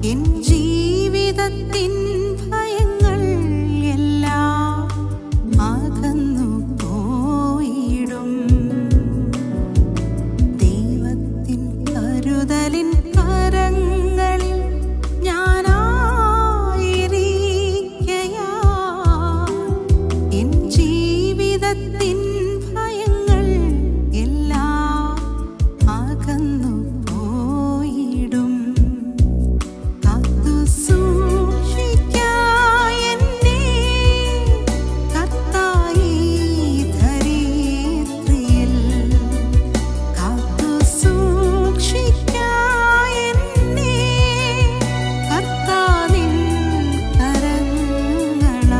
N ജീവിതത്തിൻ ഭയങ്ങൾ എല്ലാം അകന്നു പോയിടും ദൈവത്തിൻ കരുതലിൻ കരങ്ങളിൽ ഞാനായിരിക്കയാ എൻ ജീവിതത്തിൻ ഭയങ്ങൾ എല്ലാം അകന്നു പോയിടും കാത്തു സൂക്ഷിക്കായെന്നെ കർത്തായി ധരിത്രിയിൽ കാത്തു സൂക്ഷിക്കായെന്നെ കർത്താവിൻ കരങ്ങളാ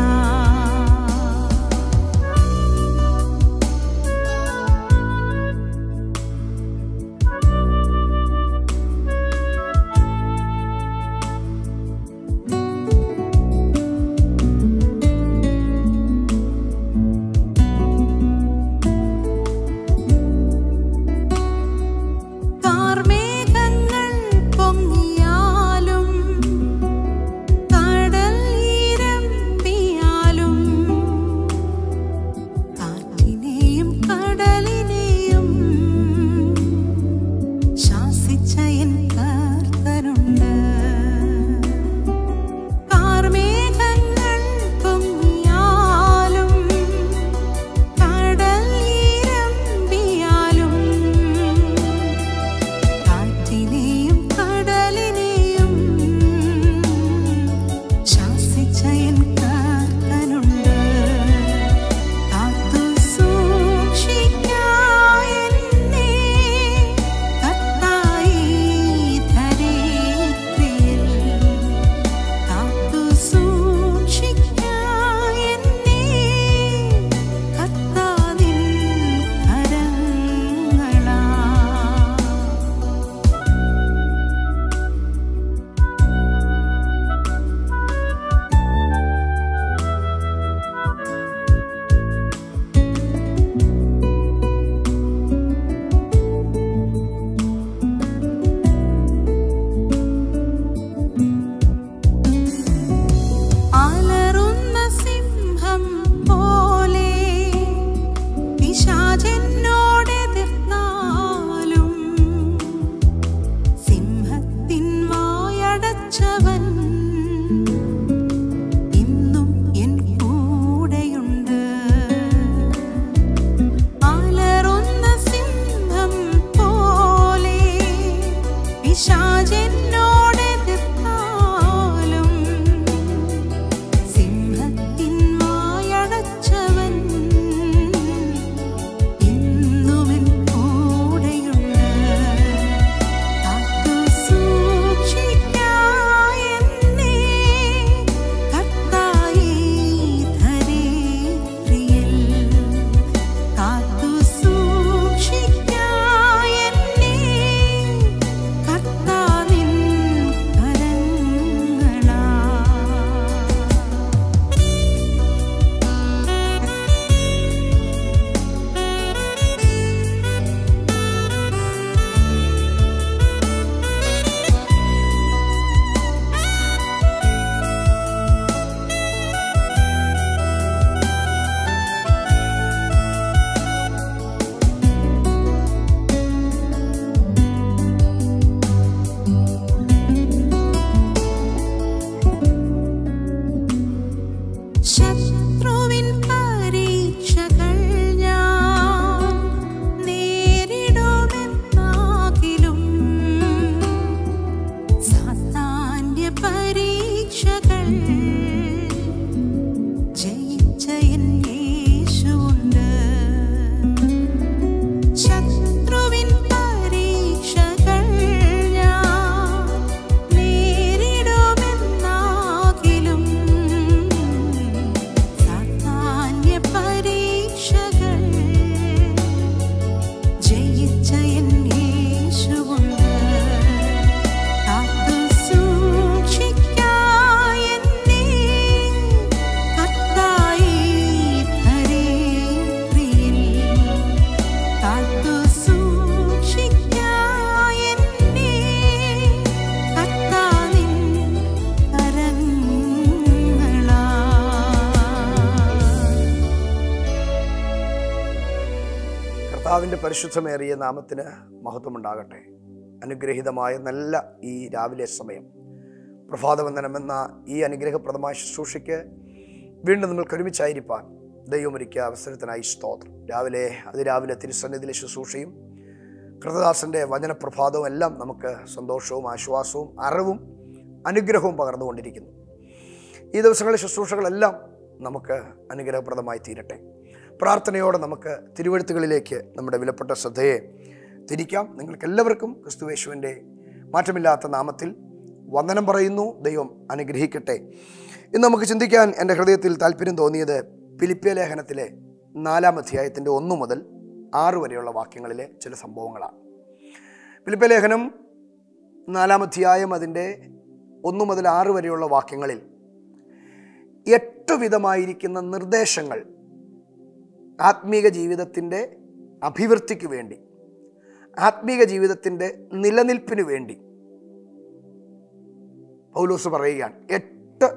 കാർമേഘങ്ങൾ പൊങ്ങിയാലും കടൽ ഇരമ്പിയാലും കാറ്റിനെയും കടലിനെയും ശാസിച്ച എൻ കർത്തനുണ്ട് കാർമേഘങ്ങൾ പൊങ്ങിയാലും കടൽ ഇരമ്പിയാലും കാറ്റിനെയും കടലിനെയും ശാസിച്ച എൻ കർത്തനുണ്ട് കാത്തു സൂക്ഷിക്കായെന്നെ കർത്തായി ധരിത്രിയിൽ കാത്തു സൂക്ഷിക്കായെന്നെ കർത്താവിൻ കരങ്ങളാ അലറുന്ന സിംഹം പോലെ പിശാചെന്നോടെതിർത്താലും സിംഹത്തിൻ വായടച്ചവൻ ഇന്നും എൻ കൂടെയുണ്ട് അലറുന്ന സിംഹം പോലെ പിശാചെന്നോടെതിർത്താലും സിംഹത്തിൻ വായടച്ചവൻ ഇന്നുമെൻ കൂടെയുണ്ട് കാത്തു സൂക്ഷിക്കായെന്നെ കർത്തായി ധരിത്രിയിൽ കാത്തു സൂക്ഷിക്കായെന്നെ കർത്താവിൻ കരങ്ങളാ ശത്രുവിൻ പരീക്ഷകൾ ഞാൻ നേരിടുമെന്നാകിലും സാത്താന്യ പരീക്ഷകൾ ജയിച്ച എൻ യേശുവുണ്ട് ശത്രുവിൻ പരീക്ഷകൾ ഞാൻ നേരിടുമെന്നാകിലും സാത്താന്യ പരീക്ഷകൾ ജയിച്ച എൻ യേശുവുണ്ട് കാത്തു സൂക്ഷിക്കായ കർത്താവിൻ്റെ പരിശുദ്ധമേറിയ നാമത്തിന് മഹത്വമുണ്ടാകട്ടെ അനുഗ്രഹീതമായ നല്ല ഈ രാവിലെ സമയം പ്രഭാതവന്ദനം എന്ന ഈ അനുഗ്രഹപ്രദമായ ശുശ്രൂഷയ്ക്ക് വീണ്ടും നമ്മൾക്ക് ഒരുമിച്ചായിരിക്കാൻ ദൈവമൊരുക്കിയ അവസരത്തിനായി സ്തോത്രം രാവിലെ അതിരാവിലെ തിരുസന്നിധിയിലെ ശുശ്രൂഷയും കൃതദാസൻ്റെ വചനപ്രഭാതവും എല്ലാം നമുക്ക് സന്തോഷവും ആശ്വാസവും അറിവും അനുഗ്രഹവും പകർന്നുകൊണ്ടിരിക്കുന്നു ഈ ദിവസങ്ങളിലെ ശുശ്രൂഷകളെല്ലാം നമുക്ക് അനുഗ്രഹപ്രദമായി തീരട്ടെ പ്രാർത്ഥനയോടെ നമുക്ക് തിരുവഴുത്തുകളിലേക്ക് നമ്മുടെ വിലപ്പെട്ട ശ്രദ്ധയെ തിരിക്കാം നിങ്ങൾക്ക് എല്ലാവർക്കും ക്രിസ്തുവേശുവിൻ്റെ മാറ്റമില്ലാത്ത നാമത്തിൽ വന്ദനം പറയുന്നു ദൈവം അനുഗ്രഹിക്കട്ടെ ഇന്ന് നമുക്ക് ചിന്തിക്കാൻ എൻ്റെ ഹൃദയത്തിൽ താല്പര്യം തോന്നിയത് പിലിപ്പിയ ലേഖനത്തിലെ നാലാം അധ്യായത്തിൻ്റെ ഒന്നു മുതൽ ആറ് വരെയുള്ള വാക്യങ്ങളിലെ ചില സംഭവങ്ങളാണ് പിലിപ്പിയ ലേഖനം നാലാം അധ്യായം അതിൻ്റെ ഒന്നു മുതൽ ആറ് വരെയുള്ള വാക്യങ്ങളിൽ എട്ട് വിധമായിരിക്കുന്ന നിർദ്ദേശങ്ങൾ ആത്മീക ജീവിതത്തിൻ്റെ അഭിവൃദ്ധിക്ക് വേണ്ടി ആത്മീക ജീവിതത്തിൻ്റെ നിലനിൽപ്പിന് വേണ്ടി പൗലൂസ് പറയുകയാണ് എട്ട്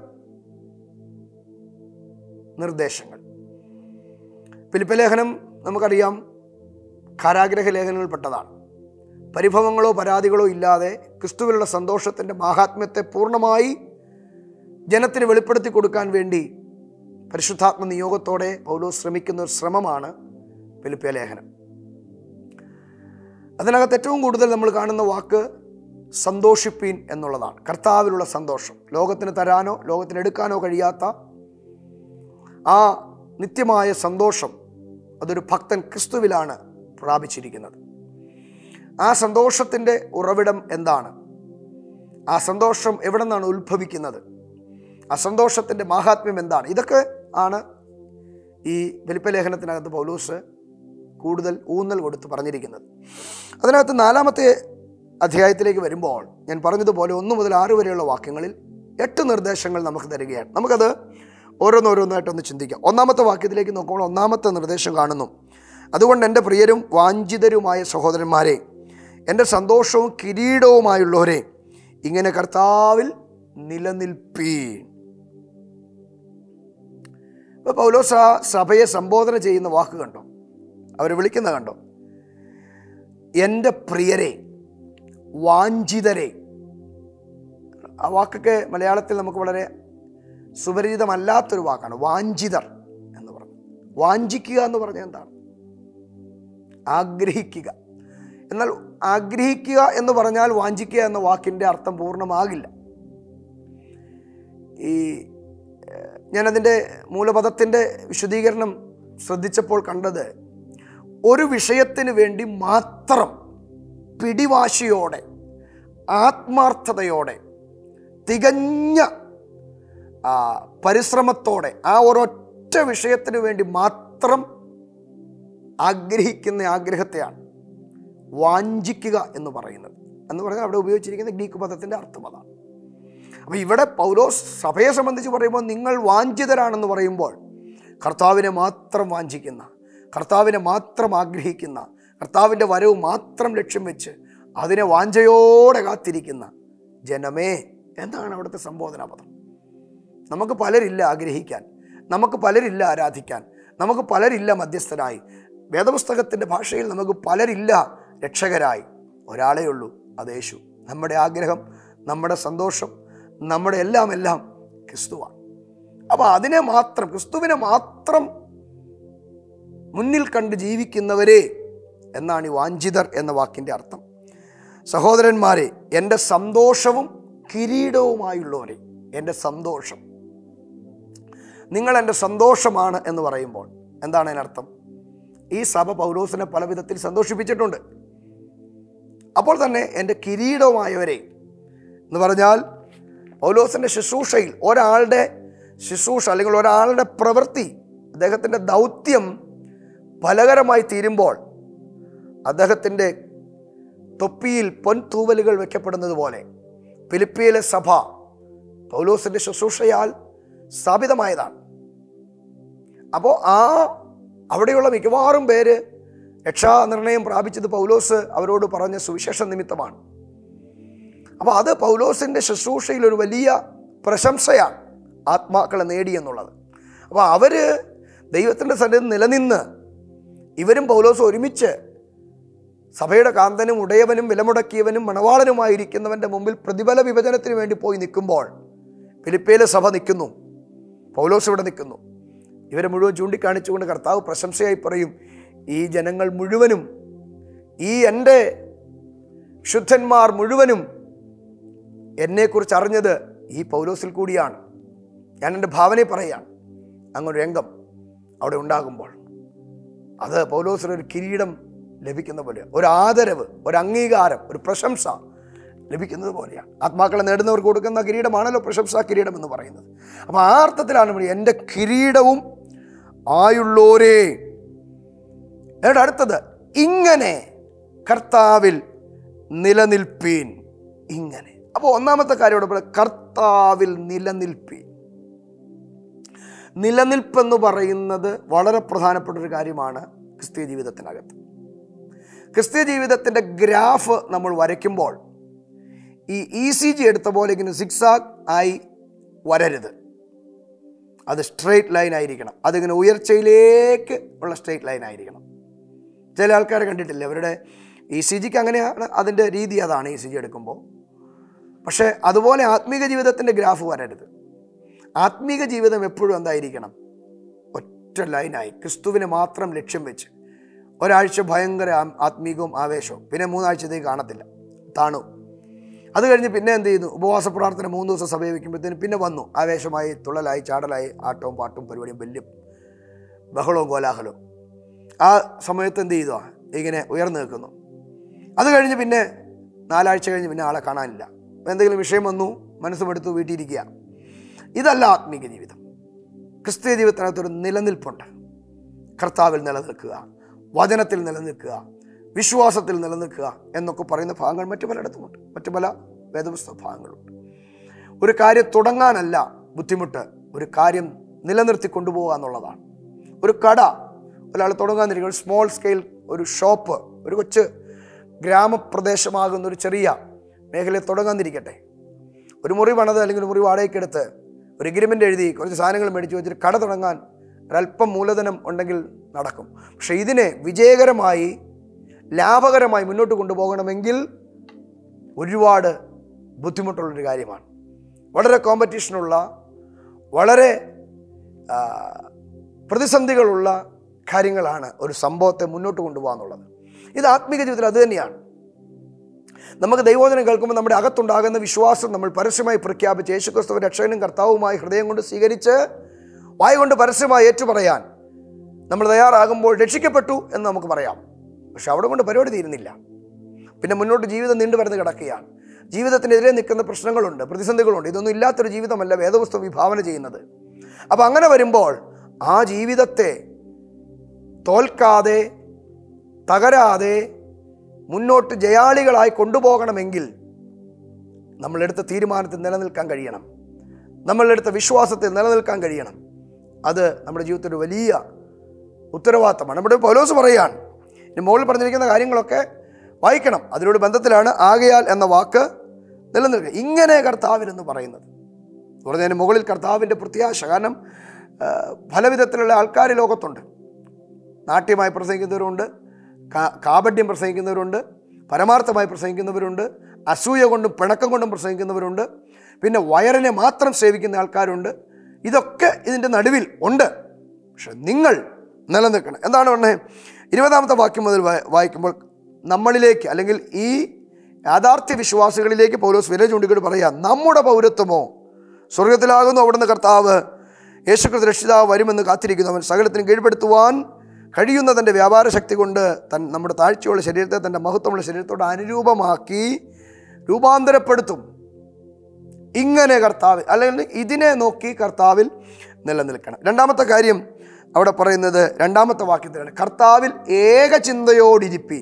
നിർദ്ദേശങ്ങൾ ഫിലിപ്പ ലേഖനം നമുക്കറിയാം കാരാഗ്രഹ ലേഖനങ്ങളിൽപ്പെട്ടതാണ് പരിഭവങ്ങളോ പരാതികളോ ഇല്ലാതെ ക്രിസ്തുവിലുള്ള സന്തോഷത്തിൻ്റെ മാഹാത്മ്യത്തെ പൂർണ്ണമായി ജനത്തിന് വെളിപ്പെടുത്തി കൊടുക്കാൻ വേണ്ടി പരിശുദ്ധാത്മ നിയോഗത്തോടെ പൗലോസ് ശ്രമിക്കുന്ന ഒരു ശ്രമമാണ് ഫിലിപ്പിയ ലേഖനം അതിനകത്ത് ഏറ്റവും കൂടുതൽ നമ്മൾ കാണുന്ന വാക്ക് സന്തോഷിപ്പീൻ എന്നുള്ളതാണ് കർത്താവിലുള്ള സന്തോഷം ലോകത്തിന് തരാനോ ലോകത്തിന് എടുക്കാനോ കഴിയാത്ത ആ നിത്യമായ സന്തോഷം അതൊരു ഭക്തൻ ക്രിസ്തുവിലാണ് പ്രാപിച്ചിരിക്കുന്നത് ആ സന്തോഷത്തിൻ്റെ ഉറവിടം എന്താണ് ആ സന്തോഷം എവിടെ നിന്നാണ് ഉത്ഭവിക്കുന്നത് ആ സന്തോഷത്തിൻ്റെ മാഹാത്മ്യം എന്താണ് ഇതൊക്കെ ആണ് ഈ വലിപ്പലേഖനത്തിനകത്ത് പൗലൂസ് കൂടുതൽ ഊന്നൽ കൊടുത്ത് പറഞ്ഞിരിക്കുന്നത് അതിനകത്ത് നാലാമത്തെ അധ്യായത്തിലേക്ക് വരുമ്പോൾ ഞാൻ പറഞ്ഞതുപോലെ ഒന്ന് മുതൽ ആറ് വരെയുള്ള വാക്യങ്ങളിൽ എട്ട് നിർദ്ദേശങ്ങൾ നമുക്ക് തരികയാണ് നമുക്കത് ഓരോന്നോരോന്നായിട്ടൊന്ന് ചിന്തിക്കാം ഒന്നാമത്തെ വാക്യത്തിലേക്ക് നോക്കുമ്പോൾ ഒന്നാമത്തെ നിർദ്ദേശം കാണുന്നു അതുകൊണ്ട് എൻ്റെ പ്രിയരും വാഞ്ചിതരുമായ സഹോദരന്മാരെ എൻ്റെ സന്തോഷവും കിരീടവുമായുള്ളവരെ ഇങ്ങനെ കർത്താവിൽ നിലനിൽപ്പീൻ ഇപ്പോൾ പൗലോസ് ആ സഭയെ സംബോധന ചെയ്യുന്ന വാക്ക് കണ്ടോ അവർ വിളിക്കുന്ന കണ്ടോ എൻ്റെ പ്രിയരെ വാഞ്ചിതരെ ആ വാക്കൊക്കെ മലയാളത്തിൽ നമുക്ക് വളരെ സുപരിചിതമല്ലാത്തൊരു വാക്കാണ് വാഞ്ചിതർ എന്ന് പറഞ്ഞു വാഞ്ചിക്കുക എന്ന് പറഞ്ഞാൽ എന്താണ് ആഗ്രഹിക്കുക എന്നാൽ ആഗ്രഹിക്കുക എന്ന് പറഞ്ഞാൽ വാഞ്ചിക്കുക എന്ന വാക്കിൻ്റെ അർത്ഥം പൂർണ്ണമാകില്ല ഈ ഏഹ്, ഞാനതിൻ്റെ മൂലപദത്തിൻ്റെ വിശദീകരണം ശ്രദ്ധിച്ചപ്പോൾ കണ്ടത് ഒരു വിഷയത്തിന് വേണ്ടി മാത്രം പിടിവാശിയോടെ ആത്മാർത്ഥതയോടെ തികഞ്ഞ ആ, പരിശ്രമത്തോടെ ആ ഒരൊറ്റ വിഷയത്തിന് വേണ്ടി മാത്രം ആഗ്രഹിക്കുന്ന ആഗ്രഹത്തെയാണ് വാഞ്ചിക്കുക എന്ന് പറയുന്നത് എന്ന് പറഞ്ഞാൽ അവിടെ ഉപയോഗിച്ചിരിക്കുന്ന ഗ്രീക്ക് പദത്തിൻ്റെ അർത്ഥം അതാണ് അപ്പോൾ ഇവിടെ പൗലോസ് സഭയെ സംബന്ധിച്ച് പറയുമ്പോൾ നിങ്ങൾ വാഞ്ചിതരാണെന്ന് പറയുമ്പോൾ കർത്താവിനെ മാത്രം വാഞ്ചിക്കുന്ന കർത്താവിനെ മാത്രം ആഗ്രഹിക്കുന്ന കർത്താവിൻ്റെ വരവ് മാത്രം ലക്ഷ്യം വെച്ച് അതിനെ വാഞ്ചയോടെ കാത്തിരിക്കുന്ന ജനമേ എന്നാണ് അവിടുത്തെ സംബോധനാ പദം നമുക്ക് പലരില്ല ആഗ്രഹിക്കാൻ നമുക്ക് പലരില്ല ആരാധിക്കാൻ നമുക്ക് പലരില്ല മധ്യസ്ഥരായി വേദപുസ്തകത്തിൻ്റെ ഭാഷയിൽ നമുക്ക് പലരില്ല രക്ഷകരായി ഒരാളേ ഉള്ളൂ അത് യേശു നമ്മുടെ ആഗ്രഹം നമ്മുടെ സന്തോഷം നമ്മുടെ എല്ലാം എല്ലാം ക്രിസ്തുവാണ് അപ്പോൾ അതിനെ മാത്രം ക്രിസ്തുവിനെ മാത്രം മുന്നിൽ കണ്ട് ജീവിക്കുന്നവരെ എന്നാണ് ഈ വാഞ്ചിതർ എന്ന വാക്കിൻ്റെ അർത്ഥം സഹോദരന്മാരെ എൻ്റെ സന്തോഷവും കിരീടവുമായുള്ളവരെ എൻ്റെ സന്തോഷം നിങ്ങൾ എൻ്റെ സന്തോഷമാണ് എന്ന് പറയുമ്പോൾ എന്താണ് അതിനർത്ഥം ഈ സഭ പൗലോസിനെ പല വിധത്തിൽ സന്തോഷിപ്പിച്ചിട്ടുണ്ട് അപ്പോൾ തന്നെ എൻ്റെ കിരീടവുമായവരെ എന്ന് പറഞ്ഞാൽ പൗലോസിൻ്റെ ശുശ്രൂഷയിൽ ഒരാളുടെ ശുശ്രൂഷ അല്ലെങ്കിൽ ഒരാളുടെ പ്രവൃത്തി അദ്ദേഹത്തിൻ്റെ ദൗത്യം ഫലകരമായി തീരുമ്പോൾ അദ്ദേഹത്തിൻ്റെ തൊപ്പിയിൽ പൊൻതൂവലുകൾ വെക്കപ്പെടുന്നത് പോലെ ഫിലിപ്പിയിലെ സഭ പൗലോസിൻ്റെ ശുശ്രൂഷയാൽ സ്ഥാപിതമായതാണ് അപ്പോൾ ആ അവിടെയുള്ള മിക്കവാറും പേര് രക്ഷാനിർണയം പ്രാപിച്ചത് പൗലോസ് അവരോട് പറഞ്ഞ സുവിശേഷ നിമിത്തമാണ് അപ്പോൾ അത് പൗലോസിൻ്റെ ശുശ്രൂഷയിൽ ഒരു വലിയ പ്രശംസയാണ് ആത്മാക്കളെ നേടി എന്നുള്ളത് അപ്പോൾ അവർ ദൈവത്തിൻ്റെ സന്നിധി നിലനിന്ന് ഇവരും പൗലോസ് ഒരുമിച്ച് സഭയുടെ കാന്തനും ഉടയവനും വിലമുടക്കിയവനും മണവാളനുമായിരിക്കുന്നവൻ്റെ മുമ്പിൽ പ്രതിഫല വിഭജനത്തിന് വേണ്ടി പോയി നിൽക്കുമ്പോൾ ഫിലിപ്പയിലെ സഭ നിൽക്കുന്നു പൗലോസ് ഇവിടെ നിൽക്കുന്നു ഇവരെ മുഴുവൻ ചൂണ്ടിക്കാണിച്ചുകൊണ്ട് കർത്താവ് പ്രശംസയായി പറയും ഈ ജനങ്ങൾ മുഴുവനും ഈ എൻ്റെ ശുദ്ധന്മാർ മുഴുവനും എന്നെക്കുറിച്ച് അറിഞ്ഞത് ഈ പൗലോസിൽ കൂടിയാണ് ഞാൻ എൻ്റെ ഭാവനയെ പറയുകയാണ് അങ്ങൊരു രംഗം അവിടെ ഉണ്ടാകുമ്പോൾ അത് പൗലോസിന് ഒരു കിരീടം ലഭിക്കുന്ന പോലെ ഒരു ആദരവ് ഒരു അംഗീകാരം ഒരു പ്രശംസ ലഭിക്കുന്നത് പോലെയാണ് ആത്മാക്കളെ നേടുന്നവർക്ക് കൊടുക്കുന്ന കിരീടമാണല്ലോ പ്രശംസാ കിരീടം എന്ന് പറയുന്നത് അപ്പോൾ ആ അർത്ഥത്തിലാണ് ഇവിടെ എൻ്റെ കിരീടവും ആയുള്ളോരേ എന്നിട്ട് അടുത്തത് ഇങ്ങനെ കർത്താവിൽ നിലനിൽപ്പീൻ ഇങ്ങനെ അപ്പോൾ ഒന്നാമത്തെ കാര്യം ഇവിടെ പറയുന്നത് കർത്താവിൽ നിലനിൽപ്പീൻ നിലനിൽപ്പെന്ന് പറയുന്നത് വളരെ പ്രധാനപ്പെട്ട ഒരു കാര്യമാണ് ക്രിസ്തീയ ജീവിതത്തിനകത്ത് ക്രിസ്തീയ ജീവിതത്തിൻ്റെ ഗ്രാഫ് നമ്മൾ വരയ്ക്കുമ്പോൾ ഈ ഇ സി ജി എടുത്ത പോലെ ഇങ്ങനെ സിക്സാഗ് ആയി വരരുത് അത് സ്ട്രെയിറ്റ് ലൈൻ ആയിരിക്കണം അതിങ്ങനെ ഉയർച്ചയിലേക്ക് ഉള്ള സ്ട്രെയിറ്റ് ലൈൻ ആയിരിക്കണം ചില ആൾക്കാരെ കണ്ടിട്ടില്ലേ അവരുടെ ഇ സി ജിക്ക് അങ്ങനെയാണ് അതിൻ്റെ രീതി അതാണ് ഇ സി ജി എടുക്കുമ്പോൾ പക്ഷേ അതുപോലെ ആത്മീക ജീവിതത്തിൻ്റെ ഗ്രാഫ് വരരുത് ആത്മീക ജീവിതം എപ്പോഴും എന്തായിരിക്കണം ഒറ്റ ലൈനായി ക്രിസ്തുവിനെ മാത്രം ലക്ഷ്യം വെച്ച് ഒരാഴ്ച ഭയങ്കര ആ- ആത്മീകവും ആവേശവും പിന്നെ മൂന്നാഴ്ചത്തേക്ക് കാണത്തില്ല താണു അത് കഴിഞ്ഞ് പിന്നെ എന്ത് ചെയ്യുന്നു ഉപവാസ പ്രാർത്ഥന മൂന്ന് ദിവസം സഭയെ വയ്ക്കുമ്പോഴത്തേന് പിന്നെ വന്നു ആവേശമായി തുള്ളലായി ചാടലായി ആട്ടവും പാട്ടും പരിപാടിയും വലിയ ബഹളവും കോലാഹലവും ആ സമയത്ത് എന്ത് ചെയ്തു ഇങ്ങനെ ഉയർന്നു നിൽക്കുന്നു അത് കഴിഞ്ഞ് പിന്നെ നാലാഴ്ച കഴിഞ്ഞ് പിന്നെ ആളെ കാണാനില്ല എന്തെങ്കിലും വിഷയം വന്നു മനസ്സുമെടുത്തു വീട്ടിയിരിക്കുക ഇതല്ല ആത്മീക ജീവിതം ക്രിസ്തീയ ജീവിതത്തിനകത്തൊരു നിലനിൽപ്പുണ്ട് കർത്താവിൽ നിലനിൽക്കുക വചനത്തിൽ നിലനിൽക്കുക വിശ്വാസത്തിൽ നിലനിൽക്കുക എന്നൊക്കെ പറയുന്ന ഭാഗങ്ങൾ മറ്റു പലയിടത്തുമുണ്ട് മറ്റു പല വേദപുസ്തക ഭാഗങ്ങളുണ്ട് ഒരു കാര്യം തുടങ്ങാനല്ല ബുദ്ധിമുട്ട് ഒരു കാര്യം നിലനിർത്തി കൊണ്ടുപോകുക എന്നുള്ളതാണ് ഒരു കട ഒരാൾ തുടങ്ങാനിരിക്കും ഒരു സ്മോൾ സ്കെയിൽ ഒരു ഷോപ്പ് ഒരു കൊച്ച് ഗ്രാമപ്രദേശമാകുന്ന ഒരു ചെറിയ മേഖലയിൽ തുടങ്ങാനിരിക്കട്ടെ ഒരു മുറി പണത് അല്ലെങ്കിൽ ഒരു മുറി വാടകയ്ക്കെടുത്ത് ഒരു എഗ്രിമെൻ്റ് എഴുതി കുറച്ച് സാധനങ്ങൾ മേടിച്ച് വെച്ചിട്ട് കട തുടങ്ങാൻ ഒരല്പം മൂലധനം ഉണ്ടെങ്കിൽ നടക്കും പക്ഷേ ഇതിനെ വിജയകരമായി ലാഭകരമായി മുന്നോട്ട് കൊണ്ടുപോകണമെങ്കിൽ ഒരുപാട് ബുദ്ധിമുട്ടുള്ളൊരു കാര്യമാണ് വളരെ കോമ്പറ്റീഷനുള്ള വളരെ ആ, പ്രതിസന്ധികളുള്ള കാര്യങ്ങളാണ് ഒരു സംഭവത്തെ മുന്നോട്ട് കൊണ്ടുപോകുക എന്നുള്ളത് ഇത് ആത്മീക ജീവിതത്തിൽ അത് തന്നെയാണ് നമുക്ക് ദൈവോധനം കേൾക്കുമ്പോൾ നമ്മുടെ അകത്തുണ്ടാകുന്ന വിശ്വാസം നമ്മൾ പരസ്യമായി പ്രഖ്യാപിച്ച് യേശുക്രിസ്തുവിന്റെ രക്ഷകനും കർത്താവുമായി ഹൃദയം കൊണ്ട് സ്വീകരിച്ച് വായ കൊണ്ട് പരസ്യമായി ഏറ്റുപറയാൻ നമ്മൾ തയ്യാറാകുമ്പോൾ രക്ഷിക്കപ്പെട്ടു എന്ന് നമുക്ക് പറയാം പക്ഷെ അവിടെ കൊണ്ട് പരിപാടി തീരുന്നില്ല പിന്നെ മുന്നോട്ട് ജീവിതം നീണ്ടു വരുന്ന കിടക്കുകയാണ് ജീവിതത്തിനെതിരെ നിൽക്കുന്ന പ്രശ്നങ്ങളുണ്ട് പ്രതിസന്ധികളുണ്ട് ഇതൊന്നും ഇല്ലാത്തൊരു ജീവിതമല്ല വേദപുസ്തകം വിഭാവന ചെയ്യുന്നത് അപ്പം അങ്ങനെ വരുമ്പോൾ ആ ജീവിതത്തെ തോൽക്കാതെ തകരാതെ മുന്നോട്ട് ജയാളികളായി കൊണ്ടുപോകണമെങ്കിൽ നമ്മളെടുത്ത തീരുമാനത്തിൽ നിലനിൽക്കാൻ കഴിയണം നമ്മളെടുത്ത വിശ്വാസത്തിൽ നിലനിൽക്കാൻ കഴിയണം അത് നമ്മുടെ ജീവിതത്തിൽ ഒരു വലിയ ഉത്തരവാദിത്തമാണ് നമ്മുടെ പൗലോസ് പറയുകയാണ് ഇനി മുകളിൽ പറഞ്ഞിരിക്കുന്ന കാര്യങ്ങളൊക്കെ വായിക്കണം അതിനോട് ബന്ധത്തിലാണ് ആകയാൽ എന്ന വാക്ക് നിലനിൽക്കുക ഇങ്ങനെ കർത്താവിനെന്ന് പറയുന്നത് എന്ന് പറഞ്ഞതിന് മുകളിൽ കർത്താവിൻ്റെ പ്രത്യാശ കാരണം ആ, പലവിധത്തിലുള്ള ആൾക്കാർ ലോകത്തുണ്ട് നാട്യമായി പ്രസംഗിക്കുന്നവരുണ്ട് കാ- കാപട്യം പ്രസംഗിക്കുന്നവരുണ്ട് പരമാർത്ഥമായി പ്രസംഗിക്കുന്നവരുണ്ട് അസൂയ കൊണ്ടും പിണക്കം കൊണ്ടും പ്രസംഗിക്കുന്നവരുണ്ട് പിന്നെ വയറിനെ മാത്രം സേവിക്കുന്ന ആൾക്കാരുണ്ട് ഇതൊക്കെ ഇതിൻ്റെ നടുവിൽ ഉണ്ട് പക്ഷെ നിങ്ങൾ നിലനിൽക്കണം എന്താണ് പറഞ്ഞത് ഇരുപതാമത്തെ വാക്യം മുതൽ വാ- വായിക്കുമ്പോൾ നമ്മളിലേക്ക് അല്ലെങ്കിൽ ഈ യാഥാർത്ഥ്യ വിശ്വാസികളിലേക്ക് പൗലോസ് വില ചൂണ്ടിക്കൊണ്ട് പറയാം നമ്മുടെ പൗരത്വമോ സ്വർഗത്തിലാകുന്നു അവിടുന്ന് കർത്താവ് യേശുക്രിസ്തു രക്ഷിതാവ് വരുമെന്ന് കാത്തിരിക്കുന്നവൻ സകലത്തിനും കീഴ്പ്പെടുത്തുവാൻ കഴിയുന്ന തൻ്റെ വ്യാപാര ശക്തി കൊണ്ട് തൻ നമ്മുടെ താഴ്ചയുള്ള ശരീരത്തെ തൻ്റെ മഹത്വമുള്ള ശരീരത്തോട് അനുരൂപമാക്കി രൂപാന്തരപ്പെടുത്തും ഇങ്ങനെ കർത്താവ് അല്ലെങ്കിൽ ഇതിനെ നോക്കി കർത്താവിൽ നിലനിൽക്കണം രണ്ടാമത്തെ കാര്യം അവിടെ പറയുന്നത് രണ്ടാമത്തെ വാക്യത്തിലാണ് കർത്താവിൽ ഏകചിന്തയോടിരിപ്പീൻ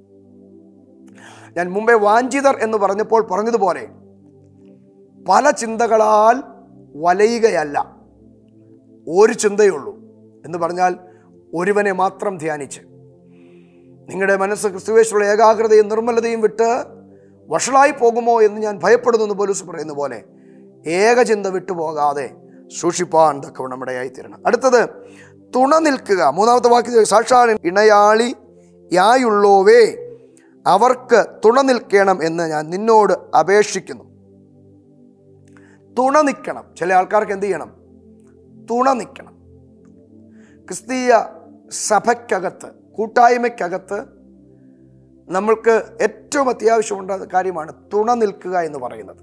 ഞാൻ മുമ്പേ വാഞ്ചിതർ എന്ന് പറഞ്ഞപ്പോൾ പറഞ്ഞതുപോലെ പല ചിന്തകളാൽ വലയുകയല്ല ഒരു ചിന്തയുള്ളൂ എന്ന് പറഞ്ഞാൽ ഒരുവനെ മാത്രം ധ്യാനിച്ച് നിങ്ങളുടെ മനസ്സ് ക്രിസ്തുവേശുള്ള ഏകാഗ്രതയും നിർമ്മലതയും വിട്ട് വഷളായി പോകുമോ എന്ന് ഞാൻ ഭയപ്പെടുന്നു എന്ന് പോലീസ് പറയുന്ന പോലെ ഏകചിന്ത വിട്ടുപോകാതെ സൂക്ഷിപ്പാൻ തക്കവണ്ണം നമ്മുടെ ആയിത്തീരണം അടുത്തത് തുണ നിൽക്കുക മൂന്നാമത്തെ വാക്യത്തിൽ സാക്ഷാൽ ഇണയാളി യായുള്ളോവേ അവർക്ക് തുണ നിൽക്കണം എന്ന് ഞാൻ നിന്നോട് അപേക്ഷിക്കുന്നു തുണ നിൽക്കണം ചില ആൾക്കാർക്ക് എന്ത് ചെയ്യണം തുണ നിൽക്കണം ക്രിസ്തീയ സഭയ്ക്കകത്ത് കൂട്ടായ്മയ്ക്കകത്ത് നമ്മൾക്ക് ഏറ്റവും അത്യാവശ്യമുണ്ട കാര്യമാണ് തുണ നിൽക്കുക എന്ന് പറയുന്നത്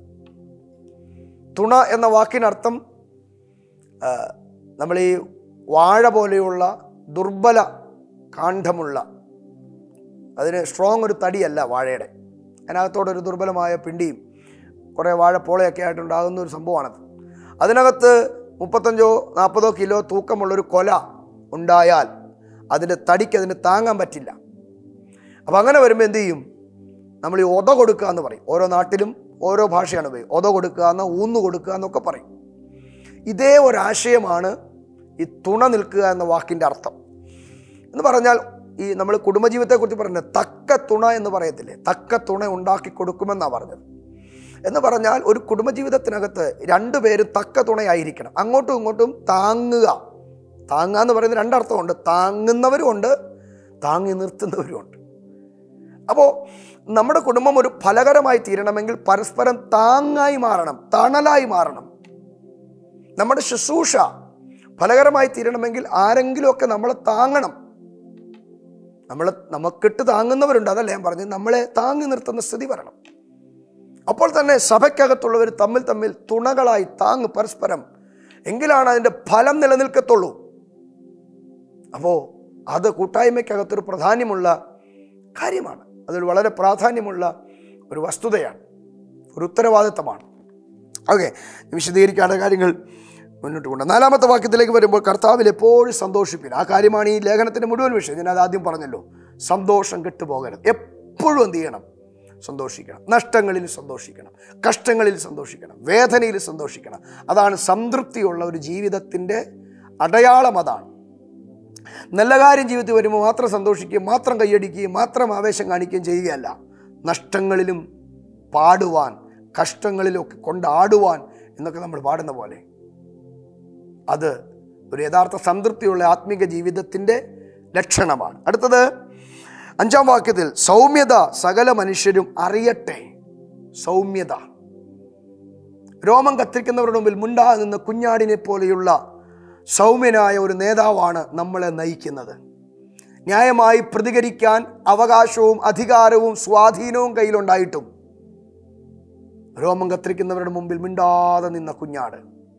തുണ എന്ന വാക്കിനർത്ഥം ആ, നമ്മൾ ഈ വാഴ പോലെയുള്ള ദുർബല കാണ്ഡമുള്ള അതിന് സ്ട്രോങ് ഒരു തടിയല്ല വാഴയുടെ അതിനകത്തോടൊരു ദുർബലമായ പിണ്ടിയും കുറേ വാഴപ്പോളയൊക്കെ ആയിട്ടുണ്ടാകുന്ന ഒരു സംഭവമാണത് അതിനകത്ത് മുപ്പത്തഞ്ചോ നാൽപ്പതോ കിലോ തൂക്കമുള്ളൊരു കൊല ഉണ്ടായാൽ അതിൻ്റെ തടിക്ക് അതിന് താങ്ങാൻ പറ്റില്ല അപ്പം അങ്ങനെ വരുമ്പോൾ എന്ത് ചെയ്യും നമ്മൾ ഈ ഒത കൊടുക്കുക എന്ന് പറയും ഓരോ നാട്ടിലും ഓരോ ഭാഷയാണ് ഉപയോഗിക്കുക ഒത കൊടുക്കുക എന്ന് ഊന്നു കൊടുക്കുക എന്നൊക്കെ പറയും ഇതേ ഒരാശയമാണ് ഈ തുണ നിൽക്കുക എന്ന വാക്കിൻ്റെ അർത്ഥം എന്ന് പറഞ്ഞാൽ ഈ നമ്മൾ കുടുംബജീവിതത്തെക്കുറിച്ച് പറഞ്ഞത് തക്ക തുണ എന്ന് പറയത്തില്ലേ തക്ക തുണ ഉണ്ടാക്കി കൊടുക്കുമെന്നാണ് പറഞ്ഞത് എന്ന് പറഞ്ഞാൽ ഒരു കുടുംബജീവിതത്തിനകത്ത് രണ്ടുപേരും തക്ക തുണയായിരിക്കണം അങ്ങോട്ടും ഇങ്ങോട്ടും താങ്ങുക താങ്ങുക എന്ന് പറയുന്ന രണ്ടർത്ഥമുണ്ട് താങ്ങുന്നവരും ഉണ്ട് താങ്ങി നിർത്തുന്നവരും ഉണ്ട് അപ്പോൾ നമ്മുടെ കുടുംബം ഒരു ഫലകരമായി തീരണമെങ്കിൽ പരസ്പരം താങ്ങായി മാറണം തണലായി മാറണം നമ്മുടെ ശുശ്രൂഷ ഫലകരമായി തീരണമെങ്കിൽ ആരെങ്കിലുമൊക്കെ നമ്മളെ താങ്ങണം നമ്മൾ നമുക്കിട്ട് താങ്ങുന്നവരുണ്ട് അതല്ല ഞാൻ പറഞ്ഞത് നമ്മളെ താങ്ങി നിർത്തുന്ന സ്ഥിതി വരണം അപ്പോൾ തന്നെ സഭയ്ക്കകത്തുള്ളവർ തമ്മിൽ തമ്മിൽ തുണകളായി താങ്ങ് പരസ്പരം എങ്കിലാണ് അതിൻ്റെ ഫലം നിലനിൽക്കത്തുള്ളൂ അപ്പോൾ അത് കൂട്ടായ്മയ്ക്കകത്തൊരു പ്രാധാന്യമുള്ള കാര്യമാണ് അതൊരു വളരെ പ്രാധാന്യമുള്ള ഒരു വസ്തുതയാണ് ഒരു ഉത്തരവാദിത്തമാണ് ഓക്കെ വിശദീകരിക്കേണ്ട കാര്യങ്ങൾ മുന്നോട്ട് കൊണ്ട് നാലാമത്തെ വാക്യത്തിലേക്ക് വരുമ്പോൾ കർത്താവിൽ എപ്പോഴും സന്തോഷിപ്പില്ല ആ കാര്യമാണ് ഈ ലേഖനത്തിൻ്റെ മുഴുവൻ വിഷയം ഞാൻ അത് ആദ്യം പറഞ്ഞല്ലോ സന്തോഷം കെട്ടുപോകരുത് എപ്പോഴും എന്ത് ചെയ്യണം സന്തോഷിക്കണം നഷ്ടങ്ങളിൽ സന്തോഷിക്കണം കഷ്ടങ്ങളിൽ സന്തോഷിക്കണം വേദനയിൽ സന്തോഷിക്കണം അതാണ് സംതൃപ്തിയുള്ള ഒരു ജീവിതത്തിൻ്റെ അടയാളം അതാണ് നല്ല കാര്യം ജീവിതത്തിൽ വരുമ്പോൾ മാത്രം സന്തോഷിക്കുകയും മാത്രം കൈയടിക്കുകയും മാത്രം ആവേശം കാണിക്കുകയും ചെയ്യുകയല്ല നഷ്ടങ്ങളിലും പാടുവാൻ കഷ്ടങ്ങളിലൊക്കെ കൊണ്ടാടുവാൻ എന്നൊക്കെ നമ്മൾ പാടുന്ന പോലെ അത് ഒരു യഥാർത്ഥ സംതൃപ്തിയുള്ള ആത്മീക ജീവിതത്തിൻ്റെ ലക്ഷണമാണ് അടുത്തത് അഞ്ചാം വാക്യത്തിൽ സൗമ്യത സകല മനുഷ്യരും അറിയട്ടെ സൗമ്യത രോമം കത്തിരിക്കുന്നവരുടെ മുമ്പിൽ മുണ്ടാതെ നിന്ന കുഞ്ഞാടിനെ പോലെയുള്ള സൗമ്യനായ ഒരു നേതാവാണ് നമ്മളെ നയിക്കുന്നത് ന്യായമായി പ്രതികരിക്കാൻ അവകാശവും അധികാരവും സ്വാധീനവും കയ്യിലുണ്ടായിട്ടും രോമം കത്തിരിക്കുന്നവരുടെ മുമ്പിൽ മിണ്ടാതെ നിന്ന കുഞ്ഞാട്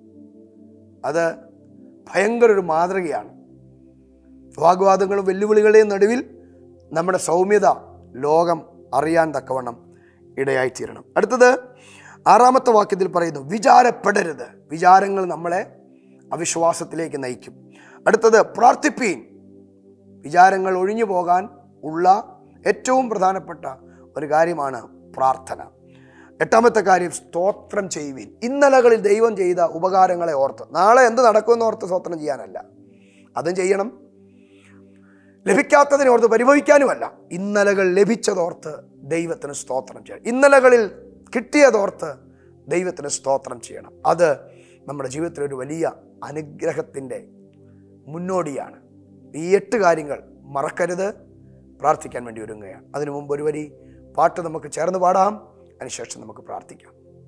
അത് ഭയങ്കര ഒരു മാതൃകയാണ് വാഗ്വാദങ്ങളും വെല്ലുവിളികളുടെയും നടുവിൽ നമ്മുടെ സൗമ്യത ലോകം അറിയാൻ തക്കവണ്ണം ഇടയായിത്തീരണം അടുത്തത് ആറാമത്തെ വാക്യത്തിൽ പറയുന്നു വിചാരപ്പെടരുത് വിചാരങ്ങൾ നമ്മളെ അവിശ്വാസത്തിലേക്ക് നയിക്കും അടുത്തത് പ്രാർത്ഥിപ്പീൻ വിചാരങ്ങൾ ഒഴിഞ്ഞു പോകാൻ ഉള്ള ഏറ്റവും പ്രധാനപ്പെട്ട ഒരു കാര്യമാണ് പ്രാർത്ഥന എട്ടാമത്തെ കാര്യം സ്തോത്രം ചെയ്യുവിൻ ഇന്നലകളിൽ ദൈവം ചെയ്ത ഉപകാരങ്ങളെ ഓർത്ത് നാളെ എന്ത് നടക്കുമെന്ന് ഓർത്ത് സ്തോത്രം ചെയ്യാനല്ല അതും ചെയ്യണം ലഭിക്കാത്തതിനെ ഓർത്ത് പരിഭവിക്കാനുമല്ല ഇന്നലകൾ ലഭിച്ചതോർത്ത് ദൈവത്തിന് സ്തോത്രം ചെയ്യണം ഇന്നലകളിൽ കിട്ടിയതോർത്ത് ദൈവത്തിന് സ്തോത്രം ചെയ്യണം അത് നമ്മുടെ ജീവിതത്തിൽ ഒരു വലിയ അനുഗ്രഹത്തിൻ്റെ മുന്നോടിയാണ് ഈ എട്ട് കാര്യങ്ങൾ മറക്കരുത് പ്രാർത്ഥിക്കാൻ വേണ്ടി ഒരുങ്ങുകയാണ് അതിനു മുമ്പ് ഒരു വരി പാട്ട് നമുക്ക് ചേർന്ന് പാടാം അതിനുശേഷം നമുക്ക് പ്രാർത്ഥിക്കാം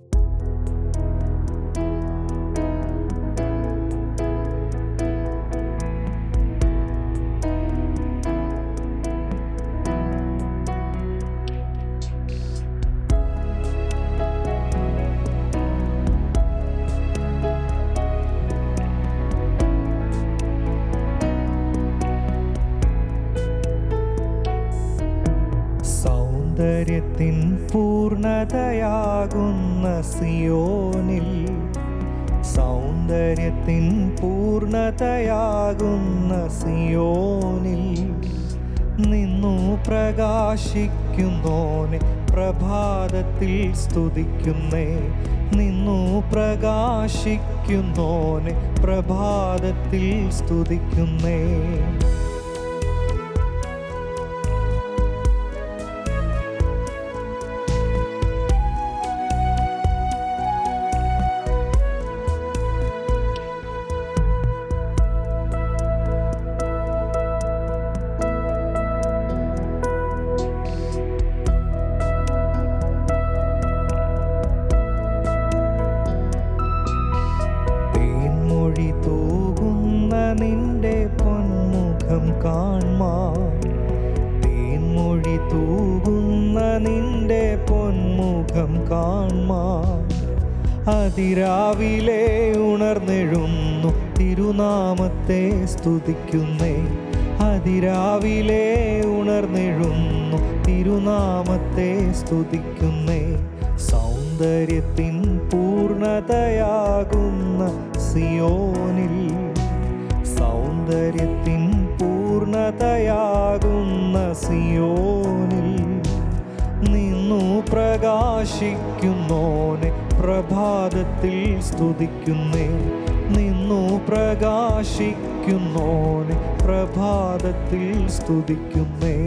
സൗന്ദര്യത്തിൻ പൂർണതയാകുന്ന സിയോനിൽ സൗന്ദര്യത്തിൻ പൂർണതയാകുന്ന സിയോനിൽ നിന്നു പ്രകാശിക്കുന്നോനെ പ്രഭാതത്തിൽ സ്തുതിക്കുന്നേ നിന്നു പ്രകാശിക്കുന്നോനെ പ്രഭാതത്തിൽ സ്തുതിക്കുന്നേ കാൺമാൻ തേൻമൊഴി തൂകുന്ന നിന്റെ പൊന്മുഖം കാൺമാൻ അതിരാവിലെ ഉണർന്നെഴുന്നു തിരുനാമത്തെ സ്തുതിക്കുന്നേ അതിരാവിലെ ഉണർന്നെഴുന്നു തിരുനാമത്തെ സ്തുതിക്കുന്നേ സൗന്ദര്യത്തിൻ പൂർണതയാകുന്ന സിയോനിൽ സൗന്ദര്യത്തിൻ പൂർണതയാകുന്ന സിയോനിൽ നിന്നു പ്രകാശിക്കുന്നോനെ പ്രഭാതത്തിൽ സ്തുതിക്കുന്നേ നിന്നു പ്രകാശിക്കുന്നോനെ പ്രഭാതത്തിൽ സ്തുതിക്കുന്നേ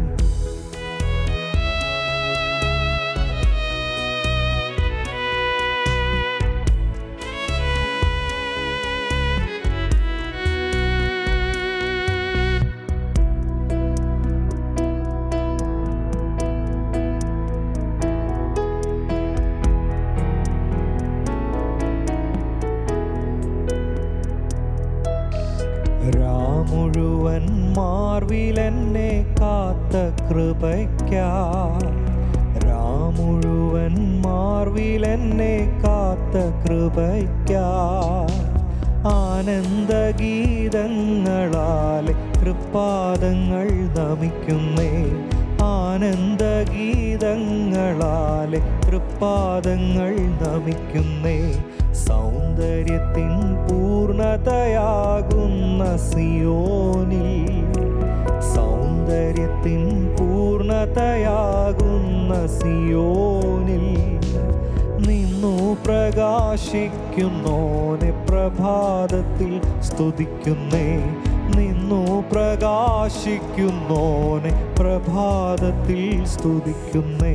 രാമുഴുവൻ മാർവിലെന്നെ കാത്ത കൃപയ്ക്കാ രാമുഴുവൻ മാർവിലെന്നെ കാത്ത കൃപയ്ക്കാ ആനന്ദഗീതങ്ങളാലെ തൃപ്പാദങ്ങൾ നമിക്കുന്നേ ആനന്ദഗീതങ്ങളാലെ തൃപ്പാദങ്ങൾ നമിക്കുന്നേ സൗന്ദര്യത്തിൻ പൂർണതയാകുന്ന സിയോനിൽ സൗന്ദര്യത്തിൻ പൂർണതയാകുന്ന സിയോനിൽ നിന്നു പ്രകാശിക്കുന്നോനെ പ്രഭാതത്തിൽ സ്തുതിക്കുന്നേ നിന്നു പ്രകാശിക്കുന്നോനെ പ്രഭാതത്തിൽ സ്തുതിക്കുന്നേ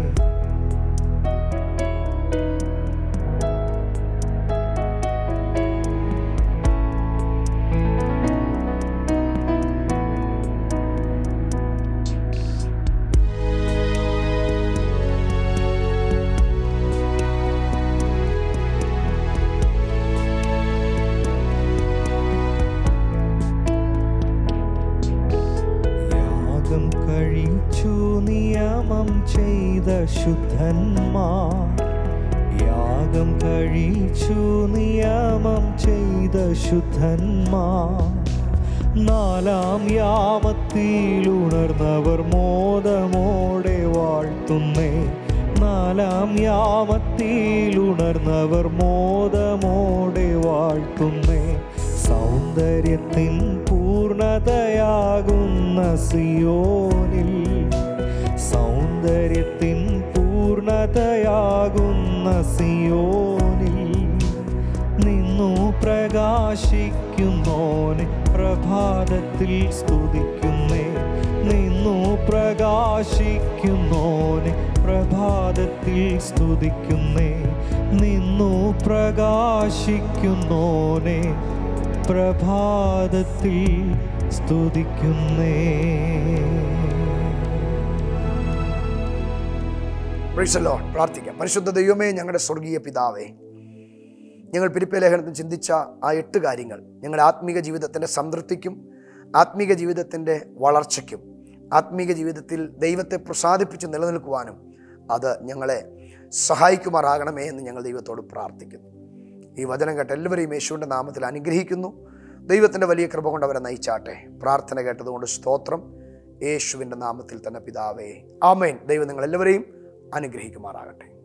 യാഗം കഴിച്ചു നിയമം ചെയ്ത ശുദ്ധന്മാർ യാഗം കഴിച്ചു നിയമം ചെയ്ത ശുദ്ധന്മാർ നാലാം യാമത്തിൽ ഉണർന്നവർ മോദമോടെ വാഴ്ത്തുന്നേ നാലാം യാമത്തിൽ ഉണർന്നവർ മോദമോടെ വാഴ്ത്തുന്നേ സൗന്ദര്യത്തിൻ പൂർണതയാകുന്ന സിയോനിൽ സൗന്ദര്യത്തിൻ പൂർണതയാകുന്ന സിയോനിൽ നിന്നു പ്രകാശിക്കുന്നോനെ പ്രഭാതത്തിൽ സ്തുതിക്കുന്നേ നിന്നു പ്രകാശിക്കുന്നോനെ പ്രഭാതത്തിൽ സ്തുതിക്കുന്നേ നിന്നു പ്രകാശിക്കുന്നോനെ പ്രഭാതത്തിൽ സ്തുതിക്കുന്നേ പ്രൈസല്ലോ പ്രാർത്ഥിക്കാം പരിശുദ്ധ ദൈവമേ ഞങ്ങളുടെ സ്വർഗീയ പിതാവേ ഞങ്ങൾ പിരിപ്പ ലേഖനത്തിൽ ചിന്തിച്ച ആ എട്ട് കാര്യങ്ങൾ ഞങ്ങളുടെ ആത്മീക ജീവിതത്തിൻ്റെ സംതൃപ്തിക്കും ആത്മീക ജീവിതത്തിൻ്റെ വളർച്ചയ്ക്കും ആത്മീക ജീവിതത്തിൽ ദൈവത്തെ പ്രസാദിപ്പിച്ച് നിലനിൽക്കുവാനും അത് ഞങ്ങളെ സഹായിക്കുമാറാകണമേ എന്ന് ഞങ്ങൾ ദൈവത്തോട് പ്രാർത്ഥിക്കുന്നു ഈ വചനം കേട്ട് എല്ലാവരെയും യേശുവിൻ്റെ നാമത്തിൽ അനുഗ്രഹിക്കുന്നു ദൈവത്തിൻ്റെ വലിയ കൃപ കൊണ്ട് അവരെ നയിച്ചാട്ടെ പ്രാർത്ഥന കേട്ടതുകൊണ്ട് സ്തോത്രം യേശുവിൻ്റെ നാമത്തിൽ തന്നെ പിതാവേ ആമേൻ ദൈവം നിങ്ങളെല്ലാവരെയും അനുഗ്രഹിക്കുമാറാകട്ടെ